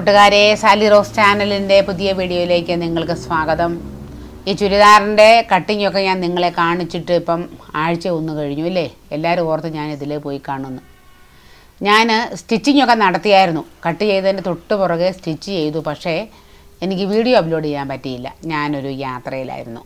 കൂട്ടുകാരെ Sally rose ചാനലിൻ്റെ പുതിയ വീഡിയോയിലേക്ക് നിങ്ങൾക്ക് സ്വാഗതം ഈ ചുരിദാറിൻ്റെ കട്ടിംഗ് ഒക്കെ ഞാൻ നിങ്ങളെ കാണിച്ചിട്ട് ഇപ്പം ആഴ്ച ഒന്ന് കഴിഞ്ഞു അല്ലേ എല്ലാവരും ഓർത്ത് ഞാൻ ഇതിലേ പോയി കാണുന്നു ഞാൻ സ്റ്റിച്ചിങ് ഒക്കെ നടത്തിയായിരുന്നു കട്ട് ചെയ്തതിൻ്റെ തൊട്ട് പുറകെ സ്റ്റിച്ച് ചെയ്തു പക്ഷേ എനിക്ക് വീഡിയോ അപ്ലോഡ് ചെയ്യാൻ പറ്റിയില്ല ഞാനൊരു യാത്രയിലായിരുന്നു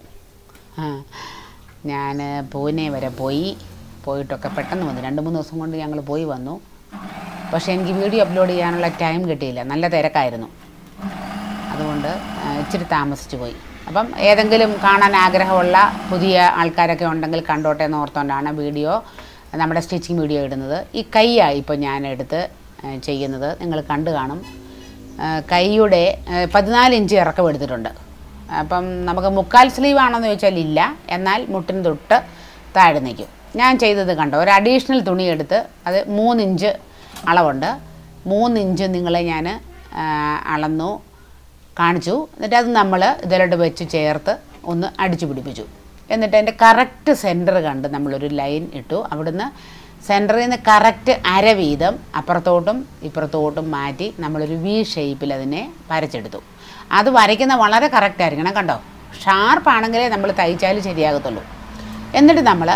ഞാൻ പൂനെ വരെ പോയി പോയിട്ടൊക്കെ പെട്ടെന്ന് വന്നു രണ്ട് മൂന്ന് ദിവസം കൊണ്ട് ഞങ്ങൾ പോയി വന്നു പക്ഷേ എനിക്ക് വീഡിയോ അപ്ലോഡ് ചെയ്യാനുള്ള ടൈം കിട്ടിയില്ല നല്ല തിരക്കായിരുന്നു അതുകൊണ്ട് ആ, ഇച്ചിരി താമസിച്ചു പോയി അപ്പം ഏതെങ്കിലും കാണാൻ ആഗ്രഹമുള്ള പുതിയ ആൾക്കാരൊക്കെ ഉണ്ടെങ്കിൽ കണ്ടോട്ടെ എന്ന് ഓർത്തുകൊണ്ടാണ് വീഡിയോ നമ്മുടെ സ്റ്റിച്ചിങ് വീഡിയോ ഇടുന്നത് ഈ കൈയാണ് ഇപ്പോൾ ഞാൻ എടുത്ത് ആ, ചെയ്യുന്നത് നിങ്ങൾ കണ്ടു കാണും ആ, കൈയുടെ ആ, പതിനാല് ഇഞ്ച് ഇറക്കം എടുത്തിട്ടുണ്ട് അപ്പം നമുക്ക് മുക്കാൽ സ്ലീവ് ആണെന്ന് ചോദിച്ചാൽ ഇല്ല എന്നാൽ മുട്ടിന് തൊട്ട് താഴെ നിൽക്കും ഞാൻ ചെയ്തത് കണ്ടോ ഒരു അഡീഷണൽ തുണി എടുത്ത് അത് മൂന്നിഞ്ച് അളവുണ്ട് മൂന്നിഞ്ച് നിങ്ങളെ ഞാൻ ആ, അളന്നു കാണിച്ചു എന്നിട്ട് അത് നമ്മൾ ഇതിലോട്ട് വെച്ച് ചേർത്ത് ഒന്ന് അടിച്ചു പിടിപ്പിച്ചു എന്നിട്ട് അതിൻ്റെ കറക്റ്റ് സെൻറ്റർ കണ്ട് നമ്മളൊരു ലൈൻ ഇട്ടു അവിടുന്ന് സെൻറ്ററിൽ നിന്ന് കറക്റ്റ് അര വീതം അപ്പുറത്തോട്ടും ഇപ്പുറത്തോട്ടും മാറ്റി നമ്മളൊരു വി ഷേപ്പിൽ അതിനെ വരച്ചെടുത്തു അത് വരയ്ക്കുന്ന വളരെ കറക്റ്റ് ആയിരിക്കണം കണ്ടോ ഷാർപ്പാണെങ്കിലേ നമ്മൾ തയ്ച്ചാൽ ശരിയാകത്തുള്ളൂ എന്നിട്ട് നമ്മൾ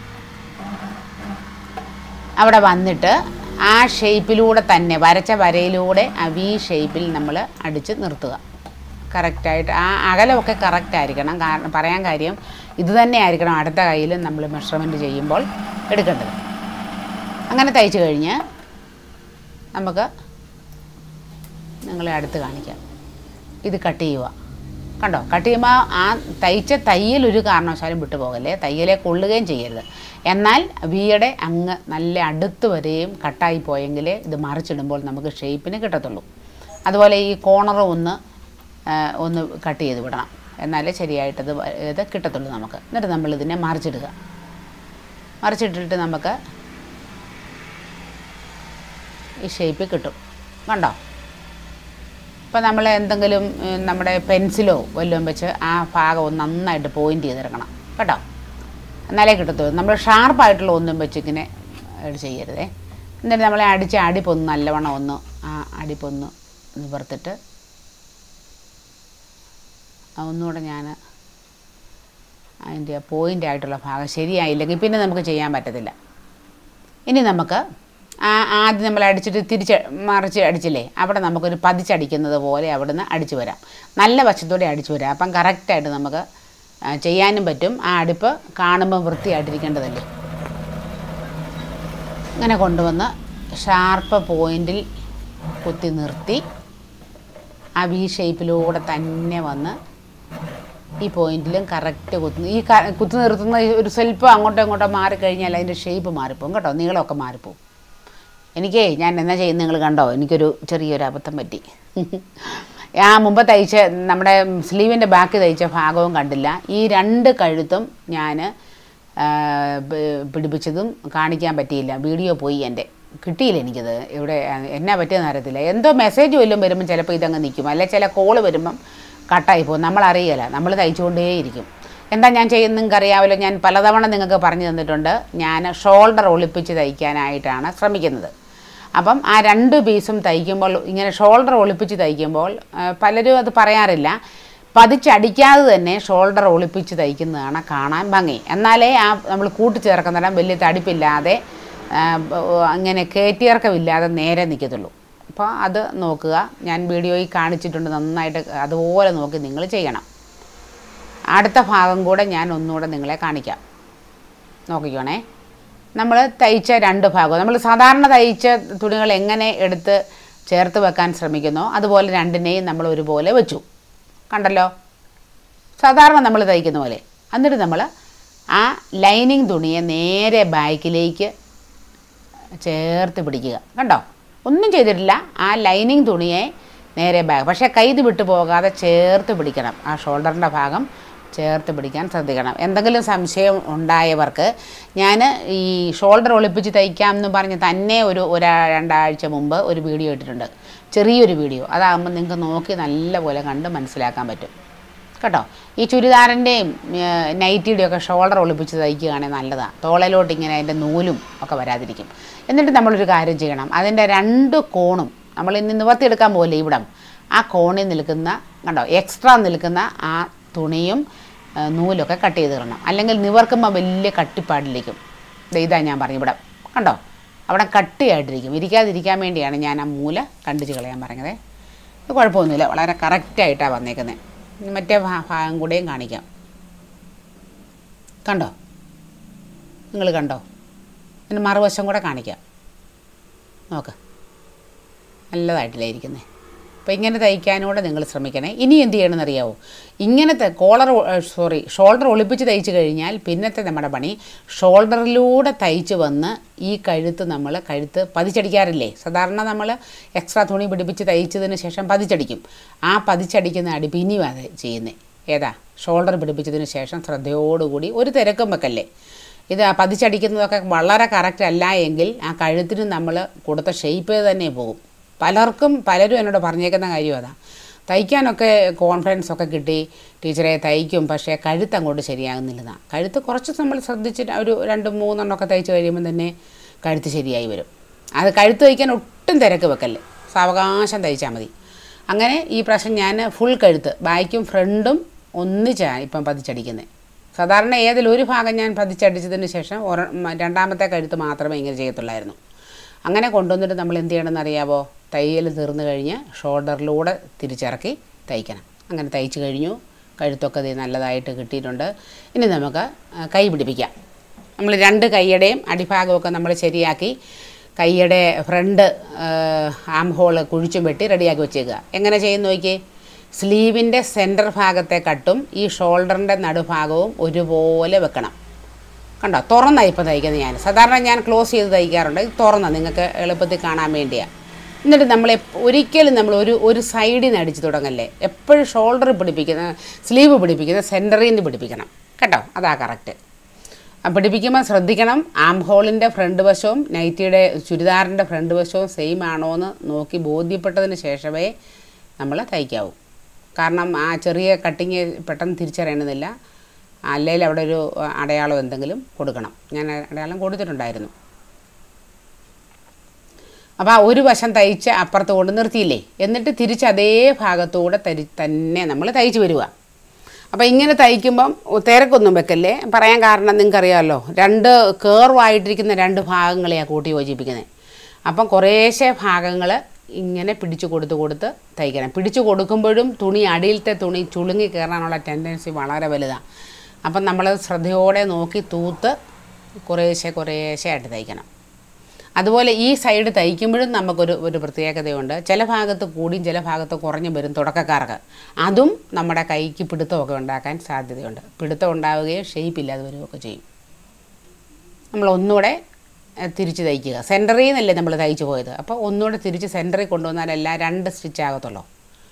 അവിടെ വന്നിട്ട് ആ ഷേപ്പിലൂടെ തന്നെ വരച്ച വരയിലൂടെ ആ വി ഷേപ്പിൽ നമ്മൾ അടിച്ച് നിർത്തുക കറക്റ്റായിട്ട് ആ അകലമൊക്കെ കറക്റ്റ് ആയിരിക്കണം കാരണം പറയാൻ കാര്യം ഇത് തന്നെ ആയിരിക്കണം അടുത്ത കയ്യിൽ നമ്മൾ മെഷർമെൻറ്റ് ചെയ്യുമ്പോൾ എടുക്കേണ്ടത് അങ്ങനെ തയ്ച്ച് കഴിഞ്ഞ് നമുക്ക് നിങ്ങളെ അടുത്ത് കാണിക്കാം ഇത് കട്ട് ചെയ്യുക കണ്ടോ കട്ട് ചെയ്യുമ്പോൾ ആ തയ്ച്ച തയ്യൽ ഒരു കാരണവശാലും വിട്ടു പോകല്ലേ തയ്യലെ കൊള്ളുകയും ചെയ്യരുത് എന്നാൽ വിയുടെ അങ്ങ് നല്ല അടുത്ത് വരെയും കട്ടായി പോയെങ്കിലേ ഇത് മറിച്ചിടുമ്പോൾ നമുക്ക് ഷേപ്പിന് കിട്ടത്തുള്ളൂ അതുപോലെ ഈ കോണർ ഒന്ന് ആ, ഒന്ന് കട്ട് ചെയ്ത് വിടണം എന്നാലേ ശരിയായിട്ടത് വ- ഇത് കിട്ടത്തുള്ളൂ നമുക്ക് എന്നിട്ട് നമ്മൾ ഇതിനെ മറിച്ചിടുക മറിച്ചിട്ടിട്ട് നമുക്ക് ഈ ഷേപ്പിൽ കിട്ടും കണ്ടോ ഇപ്പം നമ്മൾ എന്തെങ്കിലും ഉം, നമ്മുടെ പെൻസിലോ വല്ലതും വെച്ച് ആ ഭാഗം ഒന്ന് നന്നായിട്ട് പോയിൻ്റ് ചെയ്തിറങ്ങണം കേട്ടോ എന്നാലേ കിട്ടത്തുള്ളൂ നമ്മൾ ഷാർപ്പായിട്ടുള്ള ഒന്നും വെച്ച് ഇങ്ങനെ ഇത് ചെയ്യരുതേ എന്നിട്ട് നമ്മളെ അടിച്ച് അടിപ്പൊന്ന് നല്ലവണ്ണം ഒന്ന് ആ അടിപ്പൊന്ന് നിവർത്തിട്ട് ആ ഒന്നുകൂടെ ഞാൻ അതിൻ്റെ പോയിൻ്റ് ആയിട്ടുള്ള ഭാഗം ശരിയായില്ലെങ്കിൽ പിന്നെ നമുക്ക് ചെയ്യാൻ പറ്റത്തില്ല ഇനി നമുക്ക് ആ ആദ്യം നമ്മൾ അടിച്ചിട്ട് തിരിച്ച് മറിച്ച് അടിച്ചില്ലേ അവിടെ നമുക്കൊരു പതിച്ചടിക്കുന്നത് പോലെ അവിടുന്ന് അടിച്ചു വരാം നല്ല വശത്തോടെ അടിച്ചു വരാം അപ്പം കറക്റ്റായിട്ട് നമുക്ക് ആ, ചെയ്യാനും പറ്റും ആ അടുപ്പ് കാണുമ്പോൾ വൃത്തിയായിട്ടിരിക്കേണ്ടതല്ലേ ഇങ്ങനെ കൊണ്ടുവന്ന് ഷാർപ്പ് പോയിൻറ്റിൽ കുത്തി നിർത്തി ആ വി ഷേപ്പിലൂടെ തന്നെ വന്ന് ഈ പോയിന്റിലും കറക്റ്റ് കുത്തുന്നു ഈ ക- കുത്തി നിർത്തുന്ന ഈ ഒരു സ്വല്പം അങ്ങോട്ടോ ഇങ്ങോട്ടോ മാറിക്കഴിഞ്ഞാൽ അതിൻ്റെ ഷേപ്പ് മാറിപ്പോകും കേട്ടോ നീളമൊക്കെ മാറിപ്പോവും എനിക്കേ ഞാൻ എന്നാ ചെയ്യുന്നത് നിങ്ങൾ കണ്ടോ എനിക്കൊരു ചെറിയൊരു അബദ്ധം പറ്റി ആ മുമ്പ് തയ്ച്ച നമ്മുടെ സ്ലീവിൻ്റെ ബാക്ക് തയ്ച്ച ഭാഗവും കണ്ടില്ല ഈ രണ്ട് കഴുത്തും ഞാൻ പിടിപ്പിച്ചതും കാണിക്കാൻ പറ്റിയില്ല വീഡിയോ പോയി എൻ്റെ കിട്ടിയില്ല എനിക്കത് ഇവിടെ ആ, എന്നാ പറ്റിയെന്ന് അറിയത്തില്ല എന്തോ മെസ്സേജ് വല്ലതും വരുമ്പം ചിലപ്പോൾ ഇതങ്ങ് നിൽക്കും അല്ലെ ചില കോള് വരുമ്പം കട്ടായി പോകും നമ്മളറിയില്ല നമ്മൾ തയ്ച്ചുകൊണ്ടേയിരിക്കും എന്താ ഞാൻ ചെയ്യുന്നത് നിങ്ങൾക്ക് അറിയാമല്ലോ ഞാൻ പലതവണ നിങ്ങൾക്ക് പറഞ്ഞു തന്നിട്ടുണ്ട് ഞാൻ ഷോൾഡർ ഒളിപ്പിച്ച് തയ്ക്കാനായിട്ടാണ് ശ്രമിക്കുന്നത് അപ്പം ആ രണ്ട് പീസും തയ്ക്കുമ്പോൾ ഇങ്ങനെ ഷോൾഡർ ഒളിപ്പിച്ച് തയ്ക്കുമ്പോൾ ആ, പലരും അത് പറയാറില്ല പതിച്ചടിക്കാതെ തന്നെ ഷോൾഡർ ഒളിപ്പിച്ച് തയ്ക്കുന്നതാണ് കാണാൻ ഭംഗി എന്നാലേ ആ നമ്മൾ കൂട്ടിച്ചേർക്കുന്നിടം വലിയ തടിപ്പില്ലാതെ ആ, ബ- അങ്ങനെ കയറ്റിയിറക്കമില്ലാതെ നേരെ നിൽക്കത്തുള്ളൂ അപ്പോൾ അത് നോക്കുക ഞാൻ വീഡിയോയിൽ കാണിച്ചിട്ടുണ്ട് നന്നായിട്ട് അതുപോലെ നോക്കി നിങ്ങൾ ചെയ്യണം അടുത്ത ഭാഗം കൂടെ ഞാൻ ഒന്നുകൂടെ നിങ്ങളെ കാണിക്കാം നോക്കിക്കോണേ നമ്മൾ തയ്ച്ച രണ്ട് ഭാഗവും നമ്മൾ സാധാരണ തയ്ച്ച തുണികൾ എങ്ങനെ എടുത്ത് ചേർത്ത് വെക്കാൻ ശ്രമിക്കുന്നോ അതുപോലെ രണ്ടിനെയും നമ്മൾ ഒരുപോലെ വെച്ചു കണ്ടല്ലോ സാധാരണ നമ്മൾ തയ്ക്കുന്ന പോലെ എന്നിട്ട് നമ്മൾ ആ ലൈനിങ് തുണിയെ നേരെ ബാക്കിലേക്ക് ചേർത്ത് പിടിക്കുക കണ്ടോ ഒന്നും ചെയ്തിട്ടില്ല ആ ലൈനിങ് തുണിയെ നേരെ ബാഗ് പക്ഷേ കൈത് വിട്ടു പോകാതെ ചേർത്ത് പിടിക്കണം ആ ഷോൾഡറിൻ്റെ ഭാഗം ചേർത്ത് പിടിക്കാൻ ശ്രദ്ധിക്കണം എന്തെങ്കിലും സംശയം ഉണ്ടായവർക്ക് ഞാൻ ഈ ഷോൾഡർ ഒളിപ്പിച്ച് തയ്ക്കാം എന്ന് പറഞ്ഞ് തന്നെ ഒരു ഒരാ രണ്ടാഴ്ച മുമ്പ് ഒരു വീഡിയോ ഇട്ടിട്ടുണ്ട് ചെറിയൊരു വീഡിയോ അതാകുമ്പോൾ നിങ്ങൾക്ക് നോക്കി നല്ലപോലെ കണ്ട് മനസ്സിലാക്കാൻ പറ്റും കേട്ടോ ഈ ചുരിദാറിൻ്റെയും നൈറ്റിയുടെയും ഒക്കെ ഷോൾഡർ ഒളിപ്പിച്ച് തയ്ക്കുകയാണെങ്കിൽ നല്ലതാണ് തോളയിലോട്ട് ഇങ്ങനെ അതിൻ്റെ നൂലും ഒക്കെ വരാതിരിക്കും എന്നിട്ട് നമ്മളൊരു കാര്യം ചെയ്യണം അതിൻ്റെ രണ്ട് കോണും നമ്മൾ ഇനി നിവർത്തിയെടുക്കാൻ പോലെ ഇവിടം ആ കോണിൽ നിൽക്കുന്ന കണ്ടോ എക്സ്ട്രാ നിൽക്കുന്ന ആ തുണിയും ആ, നൂലൊക്കെ കട്ട് ചെയ്ത് ഇടണം അല്ലെങ്കിൽ നിവർക്കുമ്പോൾ വലിയ കട്ടിപ്പാടിലിരിക്കും ദേ ഇതാ ഞാൻ പറഞ്ഞു ഇവിടെ കണ്ടോ അവിടെ കട്ടിയായിട്ടിരിക്കും ഇരിക്കാതിരിക്കാൻ വേണ്ടിയാണ് ഞാൻ ആ മൂല കണ്ടിച്ച് കളയാൻ പറഞ്ഞത് ഇത് കുഴപ്പമൊന്നുമില്ല വളരെ കറക്റ്റായിട്ടാണ് വന്നേക്കുന്നത് മറ്റേ ഭാ- ഭാഗം കൂടെയും കാണിക്കാം കണ്ടോ നിങ്ങൾ കണ്ടോ പിന്നെ മറുവശം കൂടെ കാണിക്കാം നോക്ക് നല്ലതായിട്ടില്ലേ ഇരിക്കുന്നത് അപ്പോൾ ഇങ്ങനെ തയ്ക്കാനൂടെ നിങ്ങൾ ശ്രമിക്കണേ ഇനി എന്ത് ചെയ്യണമെന്ന് അറിയാവോ ഇങ്ങനത്തെ കോളർ സോറി ഷോൾഡർ ഒളിപ്പിച്ച് തയ്ച്ച് കഴിഞ്ഞാൽ പിന്നത്തെ നമ്മുടെ പണി ഷോൾഡറിലൂടെ തയ്ച്ച് വന്ന് ഈ കഴുത്ത് നമ്മൾ കഴുത്ത് പതിച്ചടിക്കാറില്ലേ സാധാരണ നമ്മൾ എക്സ്ട്രാ തുണി പിടിപ്പിച്ച് തയ്ച്ചതിന് ശേഷം പതിച്ചടിക്കും ആ പതിച്ചടിക്കുന്ന അടി പിന്നെയും ചെയ്യുന്നത് ഏതാ ഷോൾഡർ പിടിപ്പിച്ചതിന് ശേഷം ശ്രദ്ധയോടുകൂടി ഒരു തിരക്കും വെക്കല്ലേ ഇത് ആ പതിച്ചടിക്കുന്നതൊക്കെ വളരെ കറക്റ്റ് അല്ല എങ്കിൽ ആ കഴുത്തിന് നമ്മൾ കൊടുത്ത ഷേപ്പ് തന്നെ പോകും പലർക്കും പലരും എന്നോട് പറഞ്ഞേക്കുന്ന കാര്യം അതാ തയ്ക്കാനൊക്കെ കോൺഫിഡൻസ് ഒക്കെ കിട്ടി ടീച്ചറെ തയ്ക്കും പക്ഷേ കഴുത്ത് അങ്ങോട്ട് ശരിയാകുന്നില്ലെന്നാ കഴുത്ത് കുറച്ച് നമ്മൾ ശ്രദ്ധിച്ചിട്ട് ഒരു രണ്ട് മൂന്നെണ്ണമൊക്കെ തയ്ച്ച് കഴിയുമ്പോൾ തന്നെ കഴുത്ത് ശരിയായി വരും അത് കഴുത്ത് തയ്ക്കാൻ ഒട്ടും തിരക്ക് വെക്കല്ലേ സാവകാശം തയ്ച്ചാൽ മതി അങ്ങനെ ഈ പ്രാവശ്യം ഞാൻ ഫുൾ കഴുത്ത് ബാക്കും ഫ്രണ്ടും ഒന്നിച്ചാണ് ഇപ്പം പതിച്ചടിക്കുന്നത് സാധാരണ ഏതിലും ഒരു ഭാഗം ഞാൻ പതിച്ചടിച്ചതിന് ശേഷം ഒര മ- രണ്ടാമത്തെ കഴുത്ത് മാത്രമേ ഇങ്ങനെ ചെയ്യത്തുള്ളായിരുന്നു അങ്ങനെ കൊണ്ടുവന്നിട്ട് നമ്മൾ എന്ത് ചെയ്യണമെന്ന് അറിയാവോ തയ്യൽ തീർന്നു കഴിഞ്ഞ് ഷോൾഡറിലൂടെ തിരിച്ചിറക്കി തയ്ക്കണം അങ്ങനെ തയ്ച്ച് കഴിഞ്ഞു കഴുത്തൊക്കെ ദേ നല്ലതായിട്ട് കിട്ടിയിട്ടുണ്ട് ഇനി നമുക്ക് ആ, കൈ പിടിപ്പിക്കാം നമ്മൾ രണ്ട് കൈയുടെയും അടിഭാഗമൊക്കെ നമ്മൾ ശരിയാക്കി കൈയുടെ ഫ്രണ്ട് ആം ഹോള് കുഴിച്ചും വെട്ടി റെഡിയാക്കി വെച്ചേക്കുക എങ്ങനെ ചെയ്യുന്ന നോക്കിയേ സ്ലീവിൻ്റെ സെൻറ്റർ ഭാഗത്തെ കട്ടും ഈ ഷോൾഡറിൻ്റെ നടുഭാഗവും ഒരുപോലെ വെക്കണം കണ്ടോ തുറന്ന ഇപ്പം തയ്ക്കുന്നത് ഞാൻ സാധാരണ ഞാൻ ക്ലോസ് ചെയ്ത് തയ്ക്കാറുണ്ട് ഇത് തുറന്ന നിങ്ങൾക്ക് എളുപ്പത്തിൽ കാണാൻ വേണ്ടിയാണ് എന്നിട്ട് നമ്മൾ എപ്പ- ഒരിക്കലും നമ്മൾ ഒരു ഒരു സൈഡിൽ നിന്ന് അടിച്ച് തുടങ്ങല്ലേ എപ്പോഴും ഷോൾഡർ പിടിപ്പിക്കുന്ന സ്ലീവ് പിടിപ്പിക്കുന്ന സെൻറ്ററിൽ നിന്ന് പിടിപ്പിക്കണം കേട്ടോ അതാ കറക്റ്റ് പിടിപ്പിക്കുമ്പോൾ ശ്രദ്ധിക്കണം ആം ഹോളിൻ്റെ ഫ്രണ്ട് വശവും നൈറ്റിയുടെ ചുരിദാറിൻ്റെ ഫ്രണ്ട് വശവും സെയിം ആണോ എന്ന് നോക്കി ബോധ്യപ്പെട്ടതിന് ശേഷമേ നമ്മൾ തയ്ക്കാവൂ കാരണം ആ ചെറിയ കട്ടിങ് പെട്ടെന്ന് തിരിച്ചറിയണമെന്നില്ല അല്ലെങ്കിൽ അവിടെ ഒരു അടയാളം എന്തെങ്കിലും കൊടുക്കണം ഞാൻ അടയാളം കൊടുത്തിട്ടുണ്ടായിരുന്നു അപ്പോൾ ആ ഒരു വശം തയ്ച്ച് അപ്പുറത്ത് കൊണ്ട് നിർത്തിയില്ലേ എന്നിട്ട് തിരിച്ച് അതേ ഭാഗത്തൂടെ തരി തന്നെ നമ്മൾ തയ്ച്ച് വരിക അപ്പോൾ ഇങ്ങനെ തയ്ക്കുമ്പം തിരക്കൊന്നും വെക്കല്ലേ പറയാൻ കാരണം നിങ്ങൾക്കറിയാമല്ലോ രണ്ട് കേർവായിട്ടിരിക്കുന്ന രണ്ട് ഭാഗങ്ങളെയാണ് കൂട്ടി യോജിപ്പിക്കുന്നത് അപ്പം കുറേശ്ശെ ഭാഗങ്ങൾ ഇങ്ങനെ പിടിച്ചു കൊടുത്ത് കൊടുത്ത് തയ്ക്കണം പിടിച്ചു കൊടുക്കുമ്പോഴും തുണി അടിയിലത്തെ തുണി ചുളുങ്ങി കയറാനുള്ള ടെൻഡൻസി വളരെ വലുതാണ് അപ്പം നമ്മൾ ശ്രദ്ധയോടെ നോക്കി തൂത്ത് കുറേശ്ശെ കുറേശ്ശെ ആയിട്ട് തയ്ക്കണം അതുപോലെ ഈ സൈഡ് തയ്ക്കുമ്പോഴും നമുക്കൊരു ഒരു പ്രത്യേകതയുണ്ട് ചില ഭാഗത്ത് കൂടിയും ചില ഭാഗത്ത് കുറഞ്ഞും വരും തുടക്കക്കാർക്ക് അതും നമ്മുടെ കൈക്ക് പിടുത്തമൊക്കെ ഉണ്ടാക്കാൻ സാധ്യതയുണ്ട് പിടുത്തം ഉണ്ടാവുകയും ഷേപ്പ് ഇല്ലാതെ വരികയൊക്കെ ചെയ്യും നമ്മൾ ഒന്നുകൂടെ എഹ്, തിരിച്ച് തയ്ക്കുക സെൻറ്ററിൽ നിന്നല്ലേ നമ്മൾ തയ്ച്ചു പോയത് അപ്പോൾ ഒന്നുകൂടെ തിരിച്ച് സെൻറ്ററിൽ കൊണ്ടുവന്നാലല്ല രണ്ട് സ്റ്റിച്ച് ആകത്തുള്ളൂ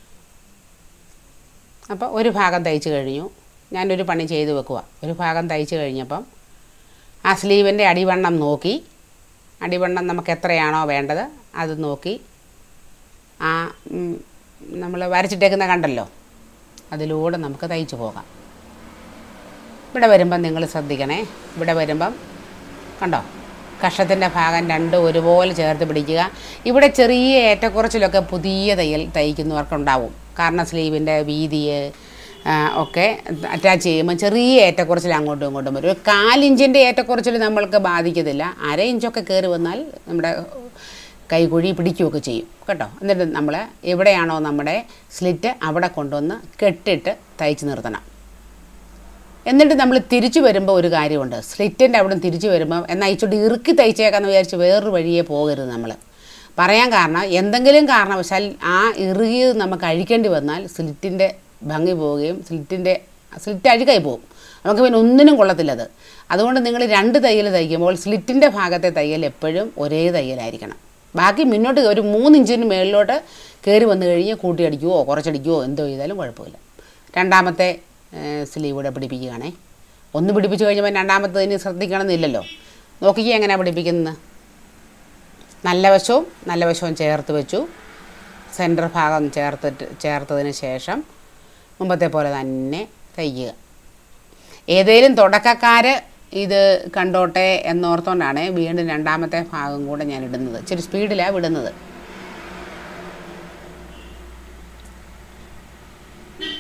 അപ്പോൾ ഒരു ഭാഗം തയ്ച്ച് കഴിഞ്ഞു ഞാനൊരു പണി ചെയ്ത് വെക്കുക ഒരു ഭാഗം തയ്ച്ച് കഴിഞ്ഞപ്പം ആ സ്ലീവിൻ്റെ അടിവണ്ണം നോക്കി അടിവണ്ണം നമുക്ക് എത്രയാണോ വേണ്ടത് അത് നോക്കി ആ നമ്മൾ വരച്ചിട്ടേക്കുന്ന കണ്ടല്ലോ അതിലൂടെ നമുക്ക് തയ്ച്ചു പോകാം ഇവിടെ വരുമ്പം നിങ്ങൾ ശ്രദ്ധിക്കണേ ഇവിടെ വരുമ്പം കണ്ടോ കഷത്തിൻ്റെ ഭാഗം രണ്ടും ഒരുപോലെ ചേർത്ത് പിടിക്കുക ഇവിടെ ചെറിയ ഏറ്റക്കുറച്ചിലൊക്കെ പുതിയ തയ്യൽ തയ്ക്കുന്നവർക്കുണ്ടാവും കാരണം സ്ലീവിൻ്റെ വീതി ആ, ഒക്കെ അറ്റാച്ച് ചെയ്യുമ്പോൾ ചെറിയ ഏറ്റക്കുറച്ചിൽ അങ്ങോട്ടും ഇങ്ങോട്ടും വരും ഒരു കാലിഞ്ചിൻ്റെ ഏറ്റക്കുറച്ചിൽ നമ്മൾക്ക് ബാധിക്കത്തില്ല അര ഇഞ്ചൊക്കെ കയറി വന്നാൽ നമ്മുടെ കൈകുഴി പിടിക്കുകയൊക്കെ ചെയ്യും കേട്ടോ എന്നിട്ട് നമ്മൾ എവിടെയാണോ നമ്മുടെ സ്ലിറ്റ് അവിടെ കൊണ്ടുവന്ന് കെട്ടിട്ട് തയ്ച്ച് നിർത്തണം എന്നിട്ട് നമ്മൾ തിരിച്ചു വരുമ്പോൾ ഒരു കാര്യമുണ്ട് സ്ലിറ്റിൻ്റെ അവിടെ തിരിച്ചു വരുമ്പോൾ എന്നാൽ ഇച്ചിരി ഇറുക്കി തയ്ച്ചേക്കാന്ന് വിചാരിച്ച് വേറൊരു വഴിയെ പോകരുത് നമ്മൾ പറയാൻ കാരണം എന്തെങ്കിലും കാരണവശാൽ ആ ഇറുകിയത് നമുക്ക് അഴിക്കേണ്ടി വന്നാൽ സ്ലിറ്റിൻ്റെ ഭംഗി പോവുകയും സ്ലിറ്റിൻ്റെ സ്ലിറ്റ് അഴുകായി പോകും നമുക്ക് പിന്നെ ഒന്നിനും കൊള്ളത്തില്ലത് അതുകൊണ്ട് നിങ്ങൾ രണ്ട് തയ്യൽ തയ്ക്കുമ്പോൾ സ്ലിറ്റിൻ്റെ ഭാഗത്തെ തയ്യൽ എപ്പോഴും ഒരേ തയ്യലായിരിക്കണം ബാക്കി മുന്നോട്ട് ഒരു മൂന്ന് ഇഞ്ചിന് മേളിലോട്ട് കയറി വന്നു കഴിഞ്ഞ് കൂട്ടിയടിക്കുവോ കുറച്ചടിക്കുവോ എന്തോ ചെയ്താലും കുഴപ്പമില്ല രണ്ടാമത്തെ സ്ലീവ് കൂടെ പിടിപ്പിക്കുകയാണേ ഒന്ന് പിടിപ്പിച്ച് കഴിഞ്ഞപ്പോൾ രണ്ടാമത്തതിന് ശ്രദ്ധിക്കണമെന്നില്ലല്ലോ നോക്കിക്കേ എങ്ങനെയാണ് പിടിപ്പിക്കുന്നത് നല്ല വശവും നല്ല വശവും ചേർത്ത് വെച്ചു സെൻറ്റർ ഭാഗം ചേർത്തിട്ട് ചേർത്തതിന് ശേഷം മുമ്പത്തെ പോലെ തന്നെ തയ്ക്കുക ഏതേലും തുടക്കക്കാർ ഇത് കണ്ടോട്ടെ എന്നോർത്തുകൊണ്ടാണ് വീണ്ടും രണ്ടാമത്തെ ഭാഗം കൂടെ ഞാൻ ഇടുന്നത് ഇച്ചിരി സ്പീഡിലാണ് വിടുന്നത്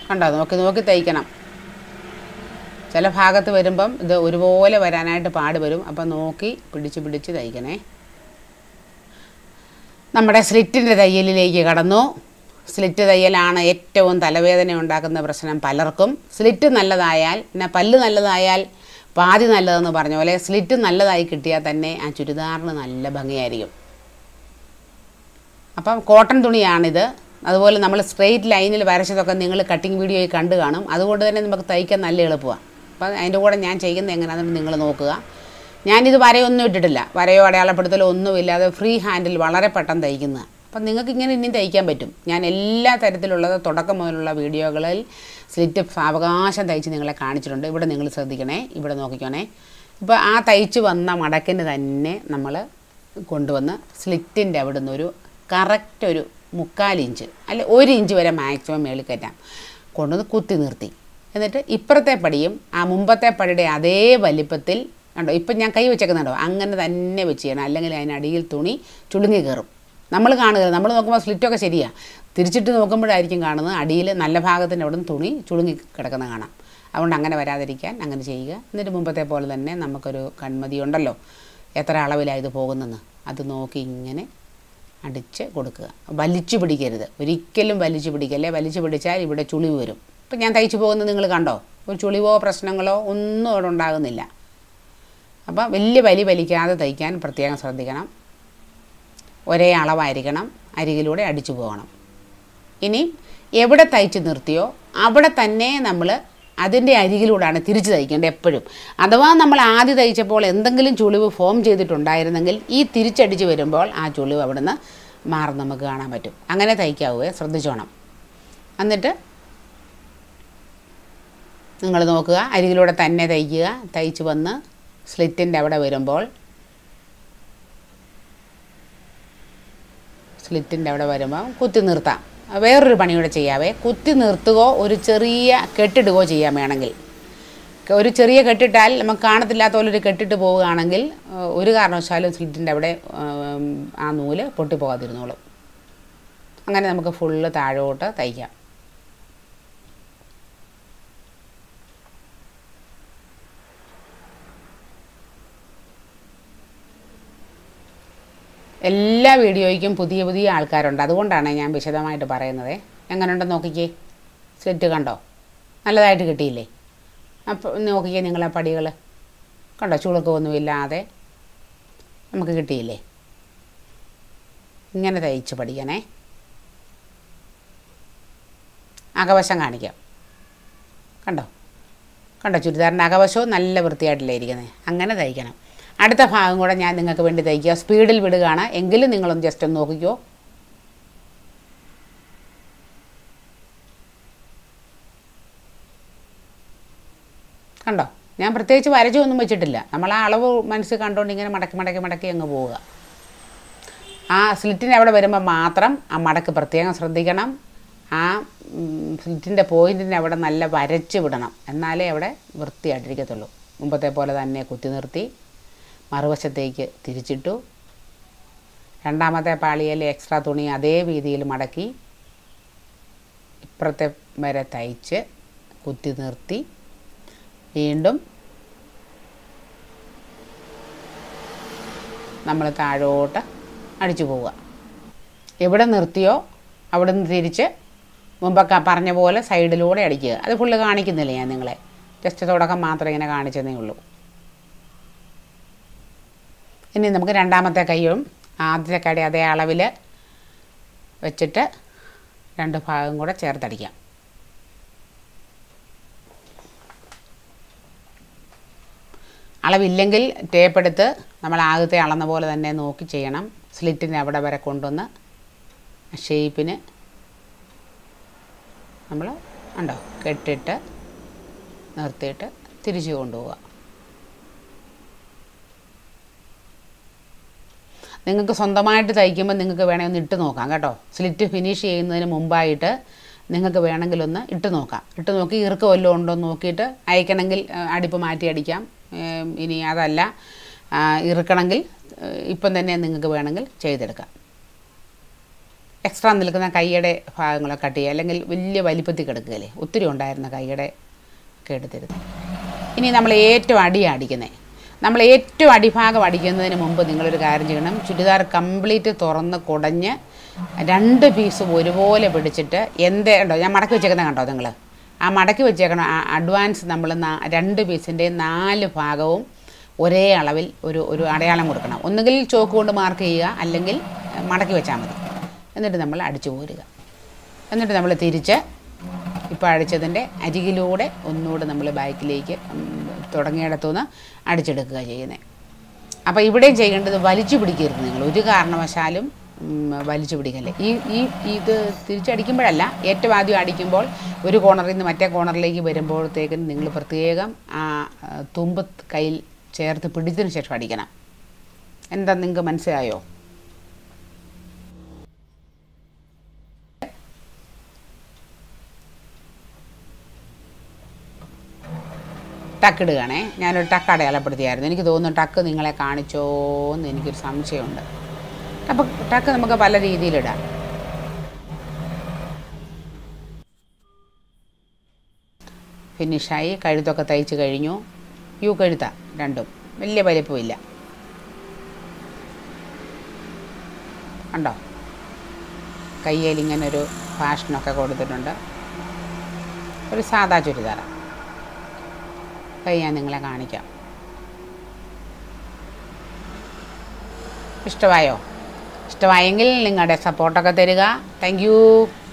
കണ്ടോ നോക്കി നോക്കി തയ്ക്കണം ചില ഭാഗത്ത് വരുമ്പം ഇത് ഒരുപോലെ വരാനായിട്ട് പാട് വരും അപ്പം നോക്കി പിടിച്ച് പിടിച്ച് തയ്ക്കണേ നമ്മുടെ സ്ലിറ്റിൻ്റെ തയ്യലിലേക്ക് കടന്നു സ്ലിറ്റ് തയ്യലാണ് ഏറ്റവും തലവേദന ഉണ്ടാക്കുന്ന പ്രശ്നം പലർക്കും സ്ലിറ്റ് നല്ലതായാൽ പിന്നെ പല്ല് നല്ലതായാൽ പാതി നല്ലതെന്ന് പറഞ്ഞ പോലെ സ്ലിറ്റ് നല്ലതായി കിട്ടിയാൽ തന്നെ ആ ചുരിദാറിന് നല്ല ഭംഗിയായിരിക്കും അപ്പം കോട്ടൺ തുണിയാണിത് അതുപോലെ നമ്മൾ സ്ട്രെയിറ്റ് ലൈനിൽ വരച്ചതൊക്കെ നിങ്ങൾ കട്ടിങ് വീഡിയോയിൽ കണ്ടു കാണും അതുകൊണ്ട് തന്നെ നമുക്ക് തയ്ക്കാൻ നല്ല എളുപ്പമാണ് അപ്പം അതിൻ്റെ കൂടെ ഞാൻ ചെയ്യുന്നത് എങ്ങനെയാണെന്ന് നിങ്ങൾ നോക്കുക ഞാനിത് വരയൊന്നും ഇട്ടിട്ടില്ല വരയോ അടയാളപ്പെടുത്തലോ ഒന്നുമില്ലാതെ ഫ്രീ ഹാൻഡിൽ വളരെ പെട്ടെന്ന് തയ്ക്കുന്നത് അപ്പം നിങ്ങൾക്ക് ഇങ്ങനെ ഇനിയും തയ്ക്കാൻ പറ്റും ഞാൻ എല്ലാ തരത്തിലുള്ളത് തുടക്കം മുതലുള്ള വീഡിയോകളിൽ സ്ലിറ്റ് സാവകാശം തയ്ച്ച് നിങ്ങളെ കാണിച്ചിട്ടുണ്ട് ഇവിടെ നിങ്ങൾ ശ്രദ്ധിക്കണേ ഇവിടെ നോക്കിക്കോണേ ഇപ്പോൾ ആ തയ്ച്ച് വന്ന മടക്കിന് തന്നെ നമ്മൾ കൊണ്ടുവന്ന് സ്ലിറ്റിൻ്റെ അവിടെ നിന്നൊരു കറക്റ്റ് ഒരു മുക്കാൽ ഇഞ്ച് അല്ലെ ഒരു ഇഞ്ച് വരെ മാക്സിമം മേളിൽ കയറ്റാം കൊണ്ടുവന്ന് കുത്തി നിർത്തി എന്നിട്ട് ഇപ്പുറത്തെ പടിയും ആ മുമ്പത്തെ പടിയുടെ അതേ വലിപ്പത്തിൽ കണ്ടോ ഇപ്പം ഞാൻ കൈ വെച്ചേക്കുന്നുണ്ടോ അങ്ങനെ തന്നെ വെച്ച് ചെയ്യണം അല്ലെങ്കിൽ അതിനടിയിൽ തുണി ചുളുങ്ങി കയറും നമ്മൾ കാണുക നമ്മൾ നോക്കുമ്പോൾ സ്ലിറ്റൊക്കെ ശരിയാണ് തിരിച്ചിട്ട് നോക്കുമ്പോഴായിരിക്കും കാണുന്നത് അടിയിൽ നല്ല ഭാഗത്തിൻ്റെ അവിടെ നിന്ന് തുണി ചുളുങ്ങി കിടക്കുന്ന കാണാം അതുകൊണ്ട് അങ്ങനെ വരാതിരിക്കാൻ അങ്ങനെ ചെയ്യുക എന്നിട്ട് മുമ്പത്തെ പോലെ തന്നെ നമുക്കൊരു കൺമതി ഉണ്ടല്ലോ എത്ര അളവിലാണ് ഇത് പോകുന്നതെന്ന് അത് നോക്കി ഇങ്ങനെ അടിച്ച് കൊടുക്കുക വലിച്ചു പിടിക്കരുത് ഒരിക്കലും വലിച്ചു പിടിക്കല്ലേ വലിച്ചു പിടിച്ചാൽ ഇവിടെ ചുളിവ് വരും ഇപ്പം ഞാൻ തയ്ച്ചു പോകുന്നത് നിങ്ങൾ കണ്ടോ ഒരു ചുളിവോ പ്രശ്നങ്ങളോ ഒന്നും അവിടെ ഉണ്ടാകുന്നില്ല അപ്പോൾ വലിയ വലി വലിക്കാതെ തയ്ക്കാൻ പ്രത്യേകം ശ്രദ്ധിക്കണം ഒരേ അളവായിരിക്കണം അരികിലൂടെ അടിച്ചു പോകണം ഇനി എവിടെ തയ്ച്ച് നിർത്തിയോ അവിടെ തന്നെ നമ്മൾ അതിൻ്റെ അരികിലൂടെയാണ് തിരിച്ച് തയ്ക്കേണ്ടത് എപ്പോഴും അഥവാ നമ്മൾ ആദ്യം തയ്ച്ചപ്പോൾ എന്തെങ്കിലും ചുളിവ് ഫോം ചെയ്തിട്ടുണ്ടായിരുന്നെങ്കിൽ ഈ തിരിച്ചടിച്ച് വരുമ്പോൾ ആ ചുളിവ് അവിടെ നിന്ന് മാറി നമുക്ക് കാണാൻ പറ്റും അങ്ങനെ തയ്ക്കാവുകയെ ശ്രദ്ധിച്ചോണം എന്നിട്ട് നിങ്ങൾ നോക്കുക അരികിലൂടെ തന്നെ തയ്ക്കുക തയ്ച്ച് വന്ന് സ്ലിറ്റിൻ്റെ അവിടെ വരുമ്പോൾ സ്ലിറ്റിൻ്റെ അവിടെ വരുമ്പോൾ കുത്തി നിർത്താം വേറൊരു പണിയൂടെ ചെയ്യാവേ കുത്തി നിർത്തുകയോ ഒരു ചെറിയ കെട്ടിടുകയോ ചെയ്യാൻ വേണമെങ്കിൽ ക- ഒരു ചെറിയ കെട്ടിട്ടാൽ നമുക്ക് കാണത്തില്ലാത്ത പോലെ ഒരു കെട്ടിട്ട് പോവുകയാണെങ്കിൽ ഏഹ്, ഒരു കാരണവശാലും സ്ലിറ്റിൻ്റെ അവിടെ ഏം, ആ നൂല് പൊട്ടിപ്പോകാതിരുന്നോളും അങ്ങനെ നമുക്ക് ഫുള്ള് താഴോട്ട് തയ്ക്കാം എല്ലാ വീഡിയോയ്ക്കും പുതിയ പുതിയ ആൾക്കാരുണ്ട് അതുകൊണ്ടാണ് ഞാൻ വിശദമായിട്ട് പറയുന്നത് എങ്ങനെയുണ്ടെന്ന് നോക്കിക്കേ സെറ്റ് കണ്ടോ നല്ലതായിട്ട് കിട്ടിയില്ലേ അപ്പോൾ നോക്കിക്കേ നിങ്ങളെ പടികൾ കണ്ടോ ചുളുക്കമൊന്നുമില്ലാതെ നമുക്ക് കിട്ടിയില്ലേ ഇങ്ങനെ തയ്ച്ച് പഠിക്കണേ അകവശം കാണിക്കാം കണ്ടോ കണ്ടോ ചുരിദാറിൻ്റെ അകവശവും നല്ല വൃത്തിയായിട്ടല്ലേ ഇരിക്കുന്നത് അങ്ങനെ തയ്ക്കണം അടുത്ത ഭാഗം കൂടെ ഞാൻ നിങ്ങൾക്ക് വേണ്ടി തയ്ക്കുക സ്പീഡിൽ വിടുകയാണ് എങ്കിലും നിങ്ങളൊന്ന് ജസ്റ്റ് ഒന്ന് നോക്കിക്കോ കണ്ടോ ഞാൻ പ്രത്യേകിച്ച് വരച്ചൊന്നും വെച്ചിട്ടില്ല നമ്മൾ ആ അളവ് മനസ്സിൽ കണ്ടുകൊണ്ട് ഇങ്ങനെ മടക്കി മടക്കി മടക്കി അങ്ങ് പോവുക ആ സ്ലിറ്റിൻ്റെ അവിടെ വരുമ്പോൾ മാത്രം ആ മടക്ക് പ്രത്യേകം ശ്രദ്ധിക്കണം ആ സ്ലിറ്റിൻ്റെ പോയിൻറ്റിൻ്റെ അവിടെ നല്ല വരച്ച് വിടണം എന്നാലേ അവിടെ വൃത്തിയായിട്ടിരിക്കത്തുള്ളൂ മുമ്പത്തെ പോലെ തന്നെ കുത്തി നിർത്തി മറുവശത്തേക്ക് തിരിച്ചിട്ടു രണ്ടാമത്തെ പാളിയിലെ എക്സ്ട്രാ തുണി അതേ രീതിയിൽ മടക്കി ഇപ്പുറത്തെ വരെ തയ്ച്ച് കുത്തി നിർത്തി വീണ്ടും നമ്മൾ താഴോട്ട് അടിച്ചു പോവുക എവിടെ നിർത്തിയോ അവിടെ നിന്ന് തിരിച്ച് മുമ്പൊക്കെ പറഞ്ഞ പോലെ സൈഡിലൂടെ അടിക്കുക അത് ഫുള്ള് കാണിക്കുന്നില്ല ഞാൻ നിങ്ങളെ ജസ്റ്റ് തുടക്കം മാത്രം ഇങ്ങനെ കാണിച്ചതേ ഉള്ളൂ ഇനി നമുക്ക് രണ്ടാമത്തെ കൈയും ആദ്യത്തെ കടി അതേ അളവിൽ വെച്ചിട്ട് രണ്ട് ഭാഗം കൂടെ ചേർത്തടിക്കാം അളവില്ലെങ്കിൽ ടേപ്പ് എടുത്ത് നമ്മൾ ആദ്യത്തെ അളന്ന പോലെ തന്നെ നോക്കി ചെയ്യണം സ്ലിറ്റിൻ്റെ അവിടെ വരെ കൊണ്ടുവന്ന് ഷേപ്പിന് നമ്മൾ ഉണ്ടോ കെട്ടിട്ട് നിർത്തിയിട്ട് തിരിച്ചു കൊണ്ടുപോവുക നിങ്ങൾക്ക് സ്വന്തമായിട്ട് തയ്ക്കുമ്പോൾ നിങ്ങൾക്ക് വേണമെങ്കിൽ ഒന്ന് ഇട്ട് നോക്കാം കേട്ടോ സ്ലിറ്റ് ഫിനിഷ് ചെയ്യുന്നതിന് മുമ്പായിട്ട് നിങ്ങൾക്ക് വേണമെങ്കിലൊന്ന് ഇട്ട് നോക്കാം ഇട്ട് നോക്കി ഇറുക്കം വല്ലതും ഉണ്ടോ എന്ന് നോക്കിയിട്ട് അയക്കണമെങ്കിൽ ആ, അടിപ്പ് മാറ്റി അടിക്കാം ഏം, ഇനി അതല്ല ആ, ഇറുക്കണമെങ്കിൽ ഏ, ഇപ്പം തന്നെ നിങ്ങൾക്ക് വേണമെങ്കിൽ ചെയ്തെടുക്കാം എക്സ്ട്രാ നിൽക്കുന്ന കൈയുടെ ഭാഗങ്ങളൊക്കെ കട്ട് ചെയ്യുക അല്ലെങ്കിൽ വലിയ വലിപ്പത്തിൽ കിടക്കുകയല്ലേ ഒത്തിരി ഉണ്ടായിരുന്ന കൈയുടെ ഒക്കെ എടുത്തരുത് ഇനി നമ്മൾ ഏറ്റവും അടിയാണ് അടിക്കുന്നത് നമ്മൾ ഏറ്റവും അടിഭാഗം അടിക്കുന്നതിന് മുമ്പ് നിങ്ങളൊരു കാര്യം ചെയ്യണം ചുരിദാർ കംപ്ലീറ്റ് തുറന്ന് കുടഞ്ഞ് രണ്ട് പീസും ഒരുപോലെ പിടിച്ചിട്ട് എന്തേ ഉണ്ടോ ഞാൻ മടക്കി വെച്ചേക്കുന്ന കണ്ടോ നിങ്ങൾ ആ മടക്കി വെച്ചേക്കണം ആ അഡ്വാൻസ് നമ്മൾ നാ- രണ്ട് പീസിൻ്റെ നാല് ഭാഗവും ഒരേ അളവിൽ ഒരു ഒരു അടയാളം കൊടുക്കണം ഒന്നുകിൽ ചോക്ക് കൊണ്ട് മാർക്ക് ചെയ്യുക അല്ലെങ്കിൽ അഹ്, മടക്കി വെച്ചാൽ മതി എന്നിട്ട് നമ്മൾ അടിച്ചു പോരുക എന്നിട്ട് നമ്മൾ തിരിച്ച് ഇപ്പോൾ അടിച്ചതിൻ്റെ അരികിലൂടെ ഒന്നുകൂടെ നമ്മൾ ബാക്കിലേക്ക് ഉം, തുടങ്ങിയിടത്തുനിന്ന് അടിച്ചെടുക്കുക ചെയ്യുന്നത് അപ്പോൾ ഇവിടെയും ചെയ്യേണ്ടത് വലിച്ചു പിടിക്കരുത് നിങ്ങൾ ഒരു കാരണവശാലും ഉം, വലിച്ചു പിടിക്കല്ലേ ഈ ഈ ഇത് തിരിച്ചടിക്കുമ്പോഴല്ല ഏറ്റവും ആദ്യം അടിക്കുമ്പോൾ ഒരു കോണറിൽ നിന്ന് മറ്റേ കോണറിലേക്ക് വരുമ്പോഴത്തേക്കും നിങ്ങൾ പ്രത്യേകം ആ ആ, തുമ്പ് കയ്യിൽ ചേർത്ത് പിടിച്ചതിന് ശേഷം അടിക്കണം എന്താ നിങ്ങൾക്ക് മനസ്സിലായോ ടക്ക് ഇടുകയാണേ ഞാനൊരു ടക്ക് അടയാളപ്പെടുത്തിയായിരുന്നു എനിക്ക് തോന്നുന്നു ടക്ക് നിങ്ങളെ കാണിച്ചോ എന്ന് എനിക്കൊരു സംശയമുണ്ട് അപ്പം ടക്ക് നമുക്ക് പല രീതിയിലിടാം ഫിനിഷായി കഴുത്തൊക്കെ തയ്ച്ച് കഴിഞ്ഞു യു കഴുത്ത രണ്ടും വലിയ വലിപ്പമില്ല കണ്ടോ കയ്യിൽ ഇങ്ങനെ ഒരു ഫാഷനൊക്കെ കൊടുത്തിട്ടുണ്ട് ഒരു സാദാ ചുരിദാറാണ് കൈ ഞാൻ നിങ്ങളെ കാണിക്കാം ഇഷ്ടമായോ ഇഷ്ടമായെങ്കിൽ നിങ്ങളുടെ സപ്പോർട്ടൊക്കെ തരിക താങ്ക് യു